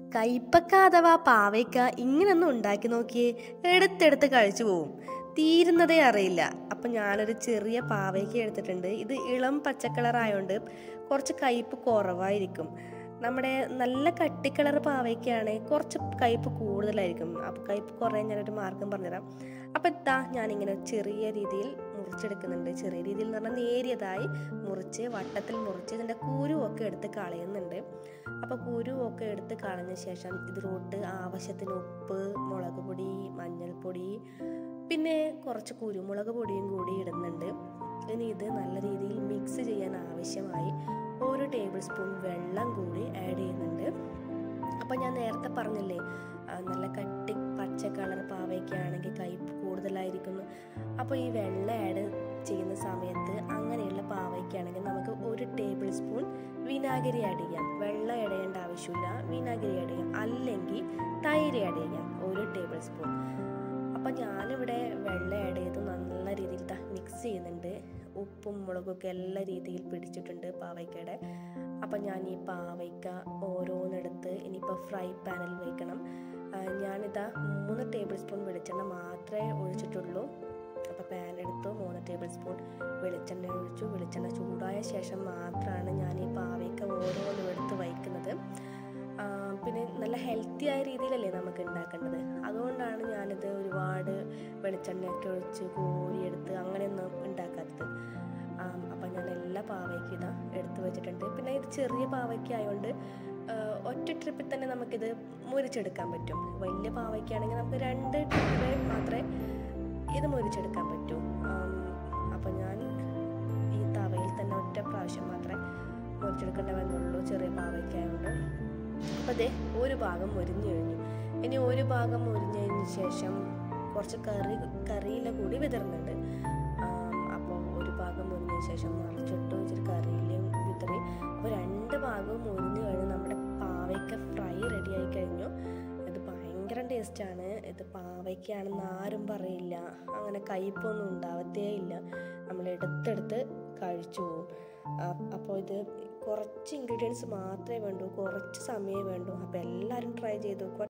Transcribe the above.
കയ്പ്പക്ക അഥവാ പാവയ്ക്ക ഇങ്ങനൊന്നും ഉണ്ടാക്കി നോക്കിയേ എടുത്തെടുത്ത് കഴിച്ചു പോവും തീരുന്നതേ അറിയില്ല അപ്പം ഞാനൊരു ചെറിയ പാവയ്ക്ക എടുത്തിട്ടുണ്ട് ഇത് ഇളം പച്ചക്കളറായതുകൊണ്ട് കുറച്ച് കയ്പ്പ് കുറവായിരിക്കും നമ്മുടെ നല്ല കട്ടിക്കളർ പാവയ്ക്കാണ് കുറച്ച് കയ്പ്പ് കൂടുതലായിരിക്കും അപ്പോൾ കയ്പ്പ് കുറയാൻ ഞാനൊരു മാർഗം പറഞ്ഞുതരാം അപ്പോൾ ഇതാ ഞാനിങ്ങനെ ചെറിയ രീതിയിൽ മുറിച്ചെടുക്കുന്നുണ്ട് ചെറിയ രീതിയിൽ എന്ന് പറഞ്ഞാൽ നേരിയതായി മുറിച്ച് വട്ടത്തിൽ മുറിച്ച് ഇതിൻ്റെ കുരുവൊക്കെ എടുത്ത് കളയുന്നുണ്ട് അപ്പോൾ കുരുവൊക്കെ എടുത്ത് കളഞ്ഞ ശേഷം ഇതിലോട്ട് ആവശ്യത്തിന് ഉപ്പ് മുളക് പൊടി മഞ്ഞൾപ്പൊടി പിന്നെ കുറച്ച് കുരുമുളക് പൊടിയും കൂടി ഇടുന്നുണ്ട് ഇനി ഇത് നല്ല രീതിയിൽ മിക്സ് ചെയ്യാൻ ആവശ്യമായി ഒരു ടേബിൾ സ്പൂൺ വെള്ളം കൂടി ആഡ് ചെയ്യുന്നുണ്ട് അപ്പോൾ ഞാൻ നേരത്തെ പറഞ്ഞില്ലേ ആ, നല്ല കട്ടി പച്ച കളർ പാവയ്ക്കാണെങ്കിൽ കയ്പ്പ് കൂടുതലായിരിക്കുന്നു അപ്പോൾ ഈ വെള്ളം ആഡ് ചെയ്യുന്ന സമയത്ത് അങ്ങനെയുള്ള പാവയ്ക്കാണെങ്കിൽ നമുക്ക് ഒരു ടേബിൾ സ്പൂൺ വിനാഗിരി ആഡ് ചെയ്യാം വെള്ളം ആഡ് ചെയ്യേണ്ട ആവശ്യമില്ല വിനാഗിരി ആഡ് ചെയ്യാം അല്ലെങ്കിൽ തൈര് ആഡ് ചെയ്യാം ഒരു ടേബിൾ സ്പൂൺ അപ്പം ഞാനിവിടെ വെള്ളം ആഡ് ചെയ്ത് നല്ല രീതിയിൽ മിക്സ് ചെയ്യുന്നുണ്ട് ഉപ്പും മുളകൊക്കെ എല്ലാ രീതിയിൽ പിടിച്ചിട്ടുണ്ട് പാവയ്ക്കയുടെ അപ്പം ഞാൻ ഈ പാവയ്ക്ക ഓരോന്നെടുത്ത് ഇനിയിപ്പോൾ ഫ്രൈ പാനിൽ വയ്ക്കണം ആ, ഞാനിതാ മൂന്ന് ടേബിൾ സ്പൂൺ വെളിച്ചെണ്ണ മാത്രമേ ഒഴിച്ചിട്ടുള്ളൂ അപ്പോൾ പാൻ എടുത്തു മൂന്ന് ടേബിൾ സ്പൂൺ വെളിച്ചെണ്ണ ഒഴിച്ചു വെളിച്ചെണ്ണ ചൂടായ ശേഷം മാത്രമാണ് ഞാൻ ഈ പാവയ്ക്ക ഓരോന്നും എടുത്ത് വയ്ക്കുന്നത് ആ, പിന്നെ നല്ല ഹെൽത്തി ആയ രീതിയിലല്ലേ നമുക്ക് ഉണ്ടാക്കേണ്ടത് അതുകൊണ്ടാണ് ഞാനിത് ഒരുപാട് വെളിച്ചെണ്ണയൊക്കെ ഒഴിച്ച് കോരിയെടുത്ത് അങ്ങനെയൊന്നും ഉണ്ടാക്കാത്തത് അപ്പം ഞാൻ എല്ലാ പാവയ്ക്കും ഇതാ എടുത്ത് വെച്ചിട്ടുണ്ട് പിന്നെ ഇത് ചെറിയ പാവയ്ക്ക ആയതുകൊണ്ട് ആ, ഒറ്റ ട്രിപ്പിൽ തന്നെ നമുക്കിത് മുരിച്ചെടുക്കാൻ പറ്റും വലിയ പാവയ്ക്കാണെങ്കിൽ നമുക്ക് രണ്ട് ട്രിപ്പിൽ മാത്രമേ ഇത് മുരിച്ചെടുക്കാൻ പറ്റൂ അപ്പം ഞാൻ ഈ തവയിൽ തന്നെ ഒറ്റ പ്രാവശ്യം മാത്രമേ മുരിച്ചെടുക്കേണ്ട വന്നുള്ളൂ ചെറിയ പാവയ്ക്കായതുകൊണ്ട് അപ്പോൾ അതെ ഒരു ഭാഗം മുരിഞ്ഞു കഴിഞ്ഞു ഇനി ഒരു ഭാഗം മുരിഞ്ഞതിന് ശേഷം കുറച്ച് കറി കറിയില കൂടി വിതറുന്നുണ്ട് അപ്പോൾ ഒരു ഭാഗം മുരിഞ്ഞതിന് ശേഷം മറിച്ചിട്ട് ഇച്ചിരി കറിയിലും വിതറി അപ്പോൾ രണ്ട് ഭാഗവും മുരിഞ്ഞു കഴിഞ്ഞ് നമ്മുടെ പാവയ്ക്ക ഫ്രൈ റെഡി ആയി കഴിഞ്ഞു ഇത് ഭയങ്കര ടേസ്റ്റാണ് ഇത് പാവയ്ക്കാണെന്ന് ആരും പറയില്ല അങ്ങനെ കയ്പൊന്നും ഉണ്ടാവത്തേ ഇല്ല നമ്മൾ എടുത്തെടുത്ത് കഴിച്ചു പോകും അപ്പോൾ ഇത് കുറച്ച് ഇൻഗ്രീഡിയൻസ് മാത്രമേ വേണ്ടൂ കുറച്ച് സമയമേ വേണ്ടൂ അപ്പോൾ എല്ലാവരും ട്രൈ ചെയ്ത് നോക്കുക